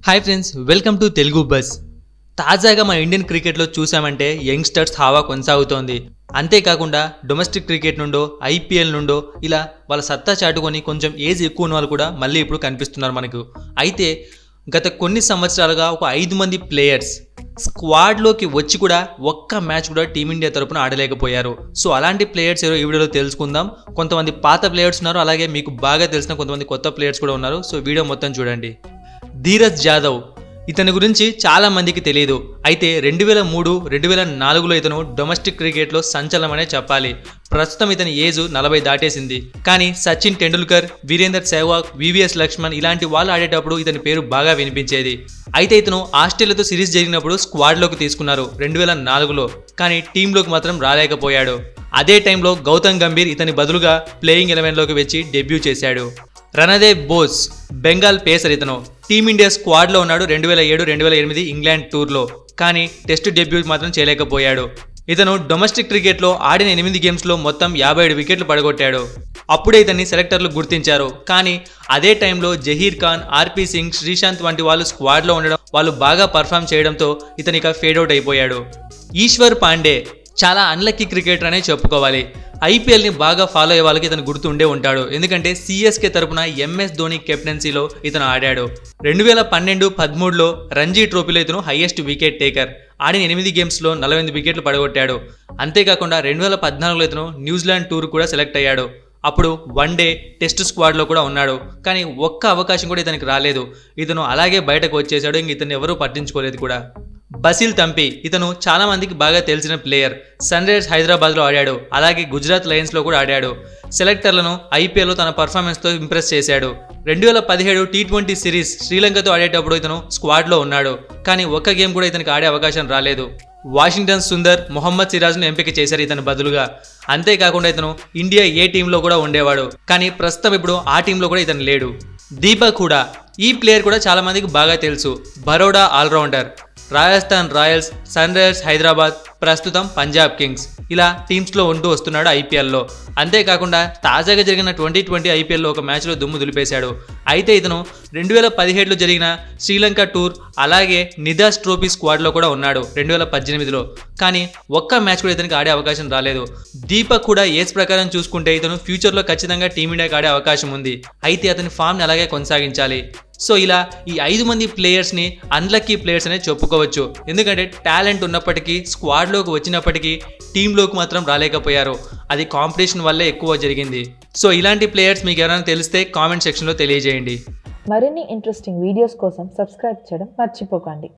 hi friends welcome to Telugu buzz తాజాగా మన Indian క్రికెట్లో చూసామంటే యంగ్స్టర్స్ హావా కొనసాగుతోంది అంతేకాకుండా డొమెస్టిక్ క్రికెట్ నుండో ఐపీఎల్ నుండో ఇలా వాళ్ళ సత్తా చాటుకొని కొంచెం ఏజ్ ఎక్కువ ఉన్న వాళ్ళు కూడా మళ్ళీ ఇప్పుడు కనిపిస్తున్నారు మనకు అయితే గత కొన్ని సంవత్సరాలుగా ఒక ఐదు మంది ప్లేయర్స్ స్క్వాడ్లోకి వచ్చి కూడా ఒక్క మ్యాచ్ కూడా టీమిండియా తరపున ఆడలేకపోయారు సో అలాంటి ప్లేయర్స్ ఎవరో ఈ వీడియోలో తెలుసుకుందాం కొంతమంది పాత ప్లేయర్స్ ఉన్నారు అలాగే మీకు బాగా తెలిసిన కొంతమంది కొత్త ప్లేయర్స్ కూడా ఉన్నారు సో వీడియో మొత్తం చూడండి ధీరజ్ జాదవ్ ఇతని గురించి చాలా మందికి తెలియదు అయితే రెండు వేల మూడు రెండు వేల నాలుగులో ఇతను డొమెస్టిక్ క్రికెట్లో సంచలనమనే చెప్పాలి ప్రస్తుతం ఇతని ఏజ్ నలభై దాటేసింది కానీ సచిన్ టెండూల్కర్ వీరేందర్ సెహ్వాగ్ వివిఎస్ లక్ష్మణ్ ఇలాంటి వాళ్ళు ఆడేటప్పుడు ఇతని పేరు బాగా వినిపించేది అయితే ఇతను ఆస్ట్రేలియాతో సిరీస్ జరిగినప్పుడు స్క్వాడ్లోకి తీసుకున్నారు రెండు వేల నాలుగులో కానీ టీంలోకి మాత్రం రాలేకపోయాడు అదే టైంలో గౌతమ్ గంభీర్ ఇతని బదులుగా ప్లేయింగ్ ఎలెవెన్లోకి వచ్చి డెబ్యూ చేశాడు రణదేవ్ బోస్ బెంగాల్ పేసర్ ఇతను టీమిండియా స్క్వాడ్లో ఉన్నాడు రెండు వేల ఏడు రెండు వేల ఎనిమిది ఇంగ్లాండ్ టూర్లో కానీ టెస్ట్ డెబ్యూ మాత్రం చేయలేకపోయాడు ఇతను డొమెస్టిక్ క్రికెట్లో ఆడిన ఎనిమిది గేమ్స్లో మొత్తం యాభై ఏడు వికెట్లు పడగొట్టాడు అప్పుడే ఇతన్ని సెలెక్టర్లు గుర్తించారు కానీ అదే టైంలో జహీర్ ఖాన్ ఆర్పీ సింగ్ శ్రీశాంత్ వంటి వాళ్ళు స్క్వాడ్లో ఉండడం వాళ్ళు బాగా పర్ఫామ్ చేయడంతో ఇతనిక ఫేడౌట్ అయిపోయాడు ఈశ్వర్ పాండే చాలా అన్లక్కీ క్రికెటర్ అనే చెప్పుకోవాలి ఐపీఎల్ని బాగా ఫాలో అయ్యే వాళ్ళకి ఇతను గుర్తుండే ఉంటాడు ఎందుకంటే సిఎస్కే తరపున ఎంఎస్ ధోని కెప్టెన్సీలో ఇతను ఆడాడు రెండు వేల పన్నెండు పదమూడులో రంజీ ట్రోఫీలో ఇతను హైయెస్ట్ వికెట్ టేకర్ ఆడిన ఎనిమిది గేమ్స్లో నలభై ఎనిమిది వికెట్లు పడగొట్టాడు అంతేకాకుండా రెండు వేల పద్నాలుగులో ఇతను న్యూజిలాండ్ టూర్ కూడా సెలెక్ట్ అయ్యాడు అప్పుడు వన్ డే టెస్ట్ స్క్వాడ్లో కూడా ఉన్నాడు కానీ ఒక్క అవకాశం కూడా ఇతనికి రాలేదు ఇతను అలాగే బయటకు వచ్చేసాడు ఇంక ఇతను ఎవరూ పట్టించుకోలేదు కూడా బసిల్ తంపి ఇతను చాలా మందికి బాగా తెలిసిన ప్లేయర్ సన్ రైజర్స్ హైదరాబాద్లో ఆడాడు అలాగే గుజరాత్ లయన్స్లో కూడా ఆడాడు సెలెక్టర్లను ఐపీఎల్లో తన పర్ఫార్మెన్స్తో ఇంప్రెస్ చేశాడు రెండు వేల పదిహేడు టీ ట్వంటీ సిరీస్ శ్రీలంకతో ఆడేటప్పుడు ఇతను స్క్వాడ్లో ఉన్నాడు కానీ ఒక్క గేమ్ కూడా ఇతనికి ఆడే అవకాశం రాలేదు వాషింగ్టన్ సుందర్ మొహమ్మద్ సిరాజ్ను ఎంపిక చేశారు ఇతని బదులుగా అంతేకాకుండా ఇతను ఇండియా ఏ టీంలో కూడా ఉండేవాడు కానీ ప్రస్తుతం ఇప్పుడు ఆ టీంలో కూడా ఇతను లేడు దీపక్ కూడా ఈ ప్లేయర్ కూడా చాలా మందికి బాగా తెలుసు Baroda allrounder Rajasthan Royals Sunrisers Hyderabad ప్రస్తుతం పంజాబ్ కింగ్స్ ఇలా టీమ్స్లో ఉంటూ వస్తున్నాడు ఐపీఎల్లో అంతేకాకుండా తాజాగా జరిగిన ట్వంటీ ట్వంటీ ఐపీఎల్లో ఒక మ్యాచ్లో దుమ్ము దులిపేశాడు అయితే ఇతను రెండు వేల పదిహేడులో జరిగిన శ్రీలంక టూర్ అలాగే నిదాస్ ట్రోఫీ స్క్వాడ్లో కూడా ఉన్నాడు రెండు వేల పద్దెనిమిదిలో కానీ ఒక్క మ్యాచ్ కూడా ఇతనికి ఆడే అవకాశం రాలేదు దీపక్ కూడా ఏజ్ ప్రకారం చూసుకుంటే ఇతను ఫ్యూచర్లో ఖచ్చితంగా టీమిండియాకి ఆడే అవకాశం ఉంది అయితే అతని ఫామ్ని అలాగే కొనసాగించాలి సో ఇలా ఈ ఐదు మంది ప్లేయర్స్ని అన్లక్కీ ప్లేయర్స్ అనేది చెప్పుకోవచ్చు ఎందుకంటే టాలెంట్ ఉన్నప్పటికీ స్క్వాడ్లోకి వచ్చినప్పటికీ టీంలోకి మాత్రం రాలేకపోయారు అది కాంపిటీషన్ వల్లే ఎక్కువ జరిగింది సో ఇలాంటి ప్లేయర్స్ మీకు ఎవరైనా తెలిస్తే కామెంట్ సెక్షన్లో తెలియజేయండి మరిన్ని ఇంట్రెస్టింగ్ వీడియోస్ కోసం సబ్స్క్రైబ్ చేయడం మర్చిపోకండి